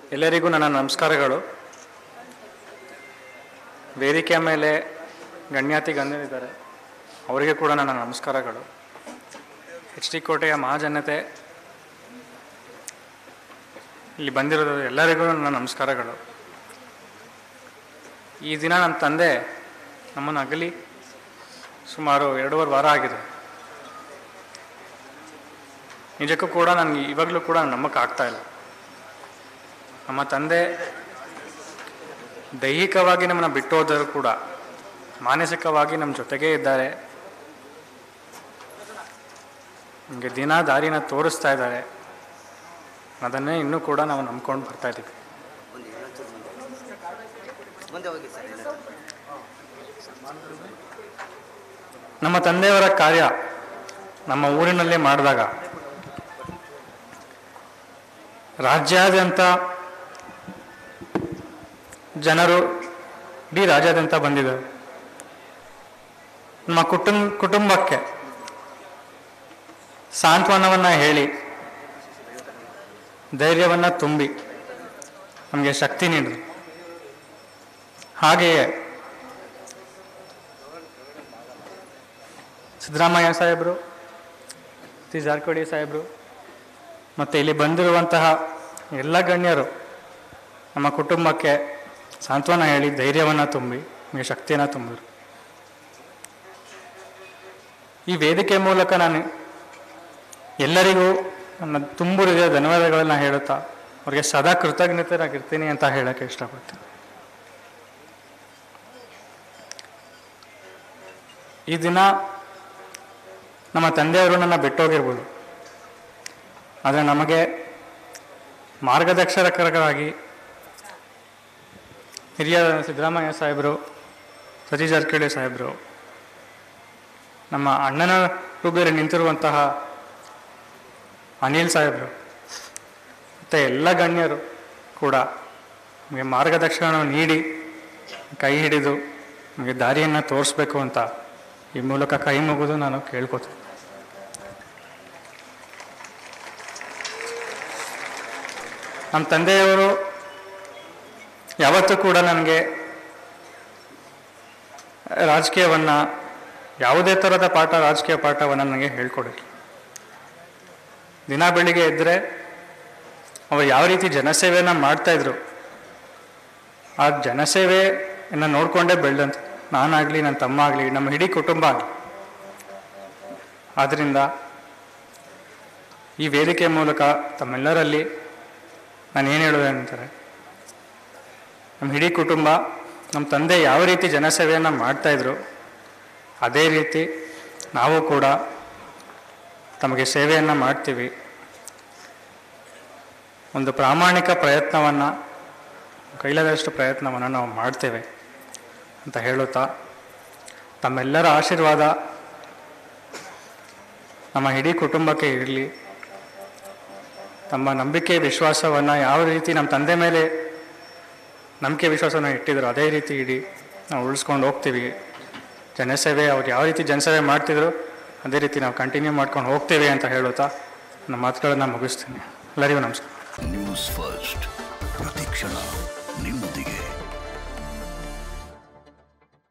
ಎಲ್ಲರಿಗೂ ನನ್ನ ನಮಸ್ಕಾರಗಳು ವೇದಿಕೆಯ ಮೇಲೆ ಗಣ್ಯಾತಿ ಗಣ್ಯರಿದ್ದಾರೆ ಅವರಿಗೆ ಕೂಡ ನನ್ನ ನಮಸ್ಕಾರಗಳು ಎಚ್ ಡಿ ಕೋಟೆಯ ಮಹಾಜನತೆ ಇಲ್ಲಿ ಬಂದಿರೋದು ಎಲ್ಲರಿಗೂ ನನ್ನ ನಮಸ್ಕಾರಗಳು ಈ ದಿನ ನಮ್ಮ ತಂದೆ ನಮ್ಮನ್ನು ಅಗಲಿ ಸುಮಾರು ಎರಡೂವರೆ ವಾರ ಆಗಿದೆ ನಿಜಕ್ಕೂ ಕೂಡ ನನಗೆ ಇವಾಗಲೂ ಕೂಡ ನಂಬಕ್ಕೆ ಆಗ್ತಾ ಇಲ್ಲ ನಮ್ಮ ತಂದೆ ದೈಹಿಕವಾಗಿ ನಮ್ಮನ್ನು ಬಿಟ್ಟು ಹೋದರೂ ಕೂಡ ಮಾನಸಿಕವಾಗಿ ನಮ್ಮ ಜೊತೆಗೇ ಇದ್ದಾರೆ ನಮಗೆ ದಿನ ದಾರಿನ ತೋರಿಸ್ತಾ ಇದ್ದಾರೆ ಅದನ್ನೇ ಇನ್ನೂ ಕೂಡ ನಾವು ನಂಬ್ಕೊಂಡು ಬರ್ತಾ ಇದ್ದೀವಿ ಒಂದು ಇನ್ನೊಂಚೂರು ಮುಂದೆ ಮುಂದೆ ಹೋಗಿ ಸರ್ ಇಲ್ಲ ನಮ್ಮ ತಂದೆಯವರ ಕಾರ್ಯ ನಮ್ಮ ಊರಿನಲ್ಲೇ ಮಾಡಿದಾಗ ರಾಜ್ಯಾದ್ಯಂತ ಜನರು ಇಡೀ ರಾಜ್ಯಾದ್ಯಂತ ಬಂದಿದ್ದಾರೆ ನಮ್ಮ ಕುಟುಂಬ ಕುಟುಂಬಕ್ಕೆ ಸಾಂತ್ವನವನ್ನು ಹೇಳಿ ಧೈರ್ಯವನ್ನು ತುಂಬಿ ನಮಗೆ ಶಕ್ತಿ ನೀಡಿದ್ರು ಹಾಗೆಯೇ ಸಿದ್ದರಾಮಯ್ಯ ಸಾಹೇಬರು ಸತೀಶ್ ಜಾರಕಿಹೊಳಿ ಸಾಹೇಬರು ಮತ್ತು ಇಲ್ಲಿ ಬಂದಿರುವಂತಹ ಎಲ್ಲ ಗಣ್ಯರು ನಮ್ಮ ಕುಟುಂಬಕ್ಕೆ ಸಾಂತ್ವನ ಹೇಳಿ ಧೈರ್ಯವನ್ನು ತುಂಬಿ ನಮಗೆ ಶಕ್ತಿಯನ್ನು ತುಂಬಿದ್ರು ಈ ವೇದಿಕೆ ಮೂಲಕ ನಾನು ಎಲ್ಲರಿಗೂ ನನ್ನ ತುಂಬು ಹೃದಯ ಧನ್ಯವಾದಗಳನ್ನು ಹೇಳುತ್ತಾ ಅವ್ರಿಗೆ ಸದಾ ಕೃತಜ್ಞತೆಯಾಗಿರ್ತೀನಿ ಅಂತ ಹೇಳೋಕ್ಕೆ ಇಷ್ಟಪಡ್ತೀನಿ ಈ ದಿನ ನಮ್ಮ ತಂದೆಯವರು ನನ್ನ ಬಿಟ್ಟೋಗಿರ್ಬೋದು ಆದರೆ ನಮಗೆ ಮಾರ್ಗದರ್ಶಕರಾಗಿ ಹಿರಿಯ ಸಿದ್ದರಾಮಯ್ಯ ಸಾಹೇಬರು ಸತೀಶ್ ಜಾರಕಿಹೊಳಿ ಸಾಹೇಬರು ನಮ್ಮ ಅಣ್ಣನ ರೂಬೇರಿ ನಿಂತಿರುವಂತಹ ಅನಿಲ್ ಸಾಹೇಬರು ಮತ್ತು ಎಲ್ಲ ಗಣ್ಯರು ಕೂಡ ನಮಗೆ ಮಾರ್ಗದರ್ಶನ ನೀಡಿ ಕೈ ಹಿಡಿದು ನಮಗೆ ದಾರಿಯನ್ನು ತೋರಿಸ್ಬೇಕು ಅಂತ ಈ ಮೂಲಕ ಕೈ ಮುಗಿದು ನಾನು ಕೇಳ್ಕೊತೀನಿ ನಮ್ಮ ತಂದೆಯವರು ಯಾವತ್ತೂ ಕೂಡ ನನಗೆ ರಾಜಕೀಯವನ್ನು ಯಾವುದೇ ಥರದ ಪಾಠ ರಾಜಕೀಯ ಪಾಠವನ್ನು ನನಗೆ ಹೇಳ್ಕೊಡಿಲ್ಲ ದಿನ ಬೆಳಿಗ್ಗೆ ಎದ್ದರೆ ಅವರು ಯಾವ ರೀತಿ ಜನಸೇವೆಯನ್ನು ಮಾಡ್ತಾಯಿದ್ರು ಆ ಜನಸೇವೆಯನ್ನು ನೋಡಿಕೊಂಡೇ ಬೆಳೆದಂತ ನಾನಾಗಲಿ ನನ್ನ ತಮ್ಮ ಆಗಲಿ ನಮ್ಮ ಇಡೀ ಕುಟುಂಬ ಆಗಲಿ ಆದ್ದರಿಂದ ಈ ವೇದಿಕೆ ಮೂಲಕ ತಮ್ಮೆಲ್ಲರಲ್ಲಿ ನಾನು ಏನು ಹೇಳೋದು ಅಂತಾರೆ ನಮ್ಮ ಇಡೀ ಕುಟುಂಬ ನಮ್ಮ ತಂದೆ ಯಾವ ರೀತಿ ಜನಸೇವೆಯನ್ನು ಮಾಡ್ತಾಯಿದ್ರು ಅದೇ ರೀತಿ ನಾವು ಕೂಡ ತಮಗೆ ಸೇವೆಯನ್ನು ಮಾಡ್ತೀವಿ ಒಂದು ಪ್ರಾಮಾಣಿಕ ಪ್ರಯತ್ನವನ್ನು ಕೈಲಾದಷ್ಟು ಪ್ರಯತ್ನವನ್ನು ನಾವು ಮಾಡ್ತೇವೆ ಅಂತ ಹೇಳುತ್ತಾ ತಮ್ಮೆಲ್ಲರ ಆಶೀರ್ವಾದ ನಮ್ಮ ಇಡೀ ಕುಟುಂಬಕ್ಕೆ ಇರಲಿ ತಮ್ಮ ನಂಬಿಕೆ ವಿಶ್ವಾಸವನ್ನು ಯಾವ ರೀತಿ ನಮ್ಮ ತಂದೆ ಮೇಲೆ ನಂಬಿಕೆ ವಿಶ್ವಾಸವನ್ನು ಇಟ್ಟಿದ್ರು ಅದೇ ರೀತಿ ಇಡೀ ನಾವು ಉಳಿಸ್ಕೊಂಡು ಹೋಗ್ತೀವಿ ಜನಸೇವೆ ಅವ್ರು ಯಾವ ರೀತಿ ಜನಸೇವೆ ಮಾಡ್ತಿದ್ರು ಅದೇ ರೀತಿ ನಾವು ಕಂಟಿನ್ಯೂ ಮಾಡ್ಕೊಂಡು ಹೋಗ್ತೇವೆ ಅಂತ ಹೇಳುತ್ತಾ ನನ್ನ ಮಾತುಗಳನ್ನು ಮುಗಿಸ್ತೀನಿ ಎಲ್ಲರಿಗೂ ನಮಸ್ಕಾರ ನ್ಯೂಸ್ ಫಸ್ಟ್ ಪ್ರತಿಕ್ಷಣ ನಿಮ್ಮೊಂದಿಗೆ